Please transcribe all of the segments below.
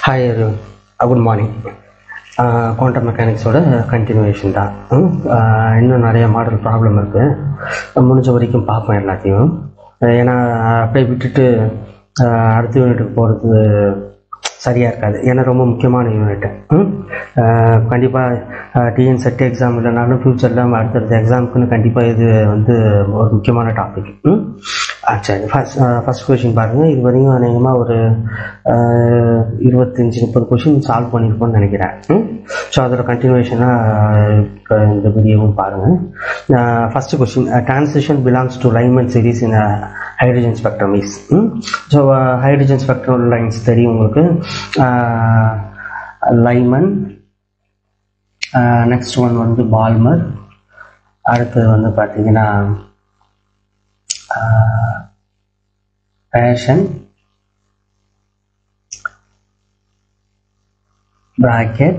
Hi good morning quantum மெக்கானிக்ஸோட continuation தான் hmm, ஆஹ் இன்னும் நிறைய மாடல் ப்ராப்ளம் இருக்குது முடிஞ்ச வரைக்கும் பார்ப்போம் எல்லாத்தையும் அஹ் ஏன்னா அப்படியே விட்டுட்டு ஆஹ் அடுத்த யூனிட்டுக்கு போகிறது சரியாக இருக்காது ஏன்னா ரொம்ப முக்கியமான யூனிட்டு கண்டிப்பாக டிஎன் செட் எக்ஸாம் இல்லைனாலும் ஃப்யூச்சரில் அடுத்தடுத்த எக்ஸாமுக்குன்னு கண்டிப்பாக இது வந்து ஒரு முக்கியமான டாபிக் ம் ஆ, சரி ஃபஸ்ட் ஃபஸ்ட் கொஷின் பாருங்கள் இது வரையும் அநேகமாக ஒரு ஆஹ், இருபத்தஞ்சி முப்பது கொஷின் சால்வ் பண்ணியிருப்போம்னு நினைக்கிறேன் ஸோ அதோட கண்டினியூவேஷனாக இந்த வீடியோவும் பாருங்கள் first question transition belongs to Lyman series in hydrogen spectrum is so hydrogen spectrum lines தெரியும் உங்களுக்கு லைமன் நெக்ஸ்ட் ஒன் வந்து பால்மர் அடுத்தது வந்து பார்த்தீங்கன்னா Paschen bracket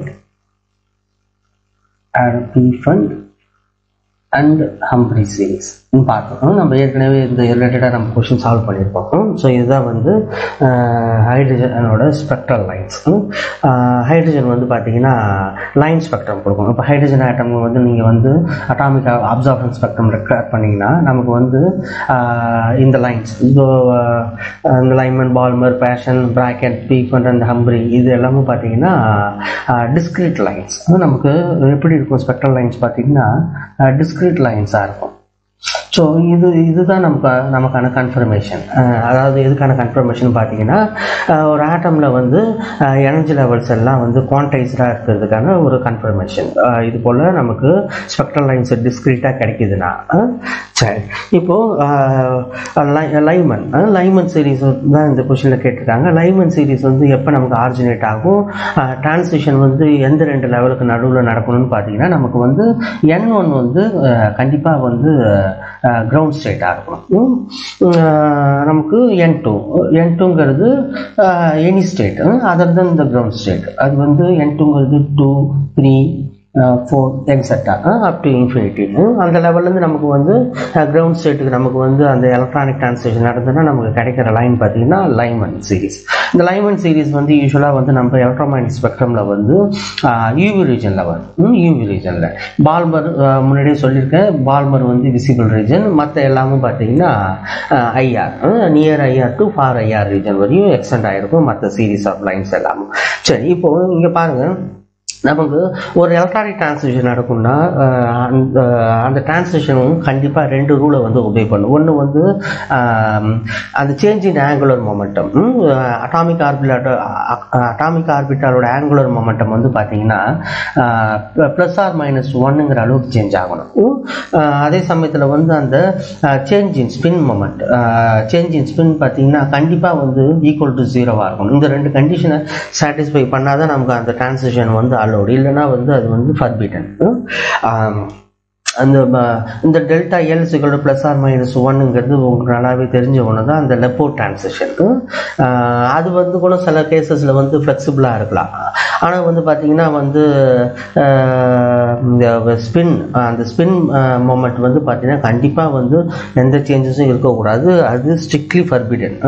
and pfund and Humphrey series பார்த்துக்கணும் நம்ம ஏற்கனவே இந்த ரிலேட்டடாக நம்ம கொஷின் சால்வ் பண்ணியிருப்போம் ஸோ இதுதான் வந்து ஹைட்ரஜனோட ஸ்பெக்ட்ரல் லைன்ஸ் ஹைட்ரஜன் வந்து பார்த்தீங்கன்னா லைன் ஸ்பெக்ட்ரம் கொடுக்கும் இப்போ ஹைட்ரஜன் ஆட்டம் வந்து நீங்கள் வந்து அட்டாமிக் அப்சார்பன் ஸ்பெக்ட்ரம் ரெக்கார்ட் பண்ணிங்கன்னா நமக்கு வந்து ஆஹ், இந்த லைன்ஸ் இதோ ஆஹ், இந்த Lyman Balmer Paschen Brackett Pfund and Humphrey இது எல்லாமே பார்த்தீங்கன்னா டிஸ்கிரீட் லைன்ஸ் நமக்கு எப்படி இருக்கும் ஸ்பெக்ட்ரல் லைன்ஸ் பார்த்தீங்கன்னா டிஸ்கிரீட் லைன்ஸாக இருக்கும் ஸோ இது இதுதான் நமக்கு நமக்கான கன்ஃபர்மேஷன் அதாவது எதுக்கான கன்ஃபர்மேஷன் பார்த்தீங்கன்னா அஹ், ஒரு ஆட்டமில் வந்து எனர்ஜி லெவல்ஸ் எல்லாம் வந்து குவான்டைஸ்டாக இருக்கிறதுக்கான ஒரு கன்ஃபர்மேஷன் இது போல் நமக்கு ஸ்பெக்ட்ரல் லைன்ஸ் டிஸ்கிரீட்டாக கிடைக்குதுன்னா அஹ், சரி இப்போது லைமன் லைமன் சீரிஸ் தான் இந்த கொஷனில் கேட்டிருக்காங்க லைமன் சீரிஸ் வந்து எப்போ நமக்கு ஆரிஜினேட் ஆகும் டிரான்சிஷன் வந்து எந்த ரெண்டு லெவலுக்கு நடுவில் நடக்கணும்னு பார்த்தீங்கன்னா நமக்கு வந்து என் ஒன் வந்து கண்டிப்பாக வந்து கிரவுண்ட் ஸ்டேட்டாக இருக்கணும் உம், அஹ், நமக்கு என் டூ என் டூங்கிறது any state other than the ground state அது வந்து என் டூங்கிறது two three four etcetera up to infinity அந்த லெவல்லேருந்து நமக்கு வந்து கிரவுண்ட் ஸ்டேட்டுக்கு நமக்கு வந்து அந்த எலக்ட்ரானிக் டிரான்ஸ்லேஷன் நடந்ததுன்னா நமக்கு கிடைக்கிற லைன் பார்த்தீங்கன்னா லைமன் சீரிஸ் இந்த லைமன் சீரிஸ் வந்து யூஸ்வலாக வந்து நம்ம எலக்ட்ரோமேனிக் ஸ்பெக்ட்ரமில் வந்து யூவி ரீஜனில் வரும் யூவி ரீஜனில் பால்மர் ஆஹ், முன்னாடியே சொல்லியிருக்கேன் பால்மர் வந்து விசிபிள் ரீஜன் மற்ற எல்லாமும் பார்த்தீங்கன்னா IR near IR to far IR region வரையும் எக்ஸ்டெண்ட் ஆகிருக்கும் மற்ற சீரிஸ் ஆஃப் லைன்ஸ் எல்லாமும் சரி இப்போ இங்கே பாருங்கள் நமக்கு ஒரு எலக்ட்ரானிக் டிரான்ஸ்லேஷன் நடக்கும்னா அஹ், அந்த அந்த டிரான்ஸ்லேஷனும் கண்டிப்பாக ரெண்டு ரூலை வந்து ஒபே பண்ணும் ஒன்று வந்து ஆம், அந்த change in angular momentum atomic orbital atomic ஆர்பிட்டாலோட ஆங்குலர் மொமெண்டம் வந்து பார்த்தீங்கன்னா ப்ளஸ் ஆர் மைனஸ் ஒன்னுங்கிற அளவுக்கு சேஞ்ச் ஆகணும் உம், அஹ், அதே சமயத்தில் வந்து அந்த change in spin moment change in spin பார்த்தீங்கன்னா கண்டிப்பாக வந்து ஈக்குவல் டு ஜீரோவாக இருக்கணும் இந்த ரெண்டு கண்டிஷனை சாட்டிஸ்ஃபை பண்ணாதான் நமக்கு அந்த டிரான்சிஷன் வந்து அலோடு இல்லைன்னா வந்து அது வந்து ஃபர்பிட்டன் அந்த ம, இந்த டெல்டா எல் சிக்கல் ப்ளஸ் ஆர் மைனஸ் ஒன்னுங்கிறது உங்களுக்கு நல்லாவே தெரிஞ்ச ஒன்று தான் அந்த லெப்போ டிரான்சிஷன் அது வந்து கூட சில கேசஸில் வந்து ஃப்ளெக்சிபிளாக இருக்கலாம் ஆனால் வந்து பார்த்தீங்கன்னா வந்து ஆஹ், இந்த ஸ்பின் அந்த ஸ்பின் மொமெண்ட் வந்து பார்த்தீங்கன்னா கண்டிப்பாக வந்து எந்த சேஞ்சஸும் இருக்கக்கூடாது அது ஸ்ட்ரிக்ட்லி ஃபர்பிடன்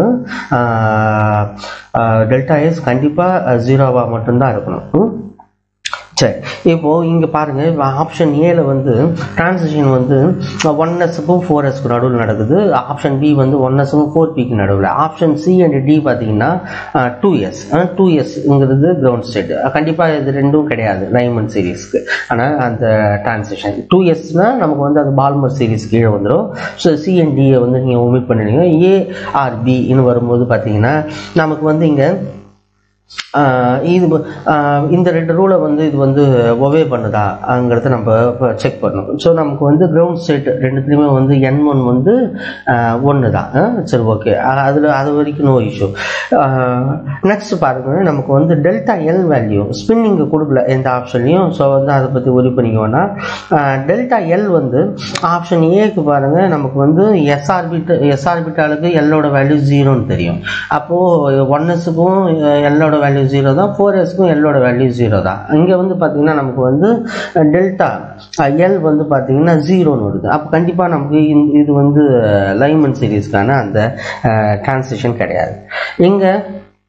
டெல்டா எஸ் கண்டிப்பாக ஜீரோவாக மட்டும்தான் இருக்கணும் ம்? சரி இப்போ இங்கே பாருங்க ஆப்ஷன் ஏல வந்து டிரான்சிஷன் வந்து ஒன் எஸ்க்கும் ஃபோர் எஸ்க்கு நடுவில் நடக்குது ஆப்ஷன் பி வந்து ஒன் எஸ்க்கும் ஃபோர் பிக்கு நடுவில் ஆப்ஷன் சி அண்ட் டி பார்த்தீங்கன்னா டூ எஸ் டூ எஸ்ங்கிறது கிரவுண்ட் ஸ்டேட் கண்டிப்பாக இது ரெண்டும் கிடையாது லைமன் சீரீஸ்க்கு ஆனால் அந்த டிரான்சிஷன் டூ எஸ்னால் நமக்கு வந்து அது பால்மர் சீரீஸ் கீழே வந்துடும் ஸோ சி அண்ட் டியை வந்து நீங்கள் ஒமிட் பண்ணிடுங்க ஏஆர்பின்னு வரும்போது பார்த்தீங்கன்னா நமக்கு வந்து இங்கே ஆஹ் இது ஆஹ் இந்த ரெண்டு ரூலை வந்து இது வந்து ஒவே பண்ணுதாங்கிறத நம்ம செக் பண்ணணும் ஸோ நமக்கு வந்து கிரவுண்ட் ஸ்டேட் ரெண்டுத்துலேயுமே வந்து என் ஒன் வந்து ஒன்று தான் ஆஹ் சரி ஓகே அதில் அது வரைக்கும் நோ இஷ்யூ நெக்ஸ்ட் பாருங்க நமக்கு வந்து டெல்டா எல் வேல்யூ ஸ்பின்னிங்கு கொடுக்கல எந்த ஆப்ஷன்லையும் ஸோ வந்து அதை பற்றி உரி பண்ணிக்க வேணாம் டெல்டா எல் வந்து ஆப்ஷன் ஏக்கு பாருங்க நமக்கு வந்து எஸ் ஆர்பிட் எஸ் ஆர்பிட்டாலுக்கு எல்லோட வேல்யூ ஜீரோன்னு தெரியும் அப்போது ஒன் எஸ்ஸுக்கும் எல்லோட வேல்யூ ஜீரோ தான் ஃபோர் எஸ்க்கும் எல்லோட வேல்யூ ஜீரோ தான் இங்கே வந்து பார்த்தீங்கன்னா நமக்கு வந்து டெல்டா எல் வந்து பார்த்தீங்கன்னா ஜீரோன்னு வருது அப்போ கண்டிப்பாக நமக்கு இந்த- இது வந்து லைமன் சீரீஸ்க்கான அந்த டிரான்சிஷன் கிடையாது இங்கே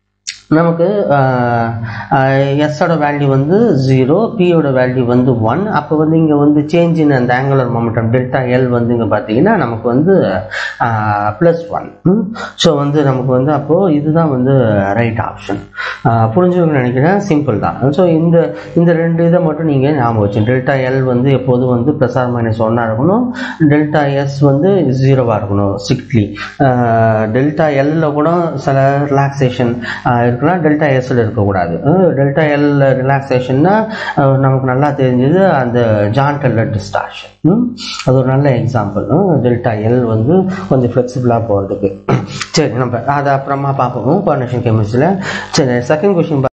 நமக்கு எஸ்ஸோட வேல்யூ வந்து ஜீரோ பியோட வேல்யூ வந்து ஒன் அப்போ வந்து இங்கே வந்து சேஞ்ச் இன் அந்த ஆங்குலர் மொமெண்டம் டெல்டா எல் வந்து இங்கே பார்த்தீங்கன்னா நமக்கு வந்து ப்ளஸ் ஒன் ஸோ வந்து நமக்கு வந்து அப்போது இதுதான் வந்து ரைட் ஆப்ஷன் புரிஞ்சுக்கணும்னு நினைக்கிறேன் சிம்பிள் தான் ஸோ இந்த இந்த ரெண்டு இதை மட்டும் நீங்கள் ஞாபகம் வச்சு டெல்டா எல் வந்து எப்போதும் வந்து ப்ளஸ் ஆர் மைனஸ் ஒன்னாக இருக்கணும் டெல்டா எஸ் வந்து ஜீரோவாக இருக்கணும் ஸ்ட்ரிக்ட்லி டெல்டா எல்ல கூட சில ரிலாக்ஸேஷன் இருக்கலாம் டெல்டா எஸ்ல இருக்கக்கூடாது டெல்டா எல் ரிலாக்ஸேஷன்னா நமக்கு நல்லா தெரிஞ்சது அந்த ஜான் டெல்லர் டிஸ்டார்ஷன் அது ஒரு நல்ல எக்ஸாம்பிள் டெல்டா எல் வந்து கொஞ்சம் ஃப்ளெக்சிபிளாக போகிறதுக்கு சரி நம்ம அதை அப்புறமா பார்ப்போம் கோஆர்டினேஷன் கெமிஸ்ட்ரியில் சரி செகண்ட் கொஸ்டின்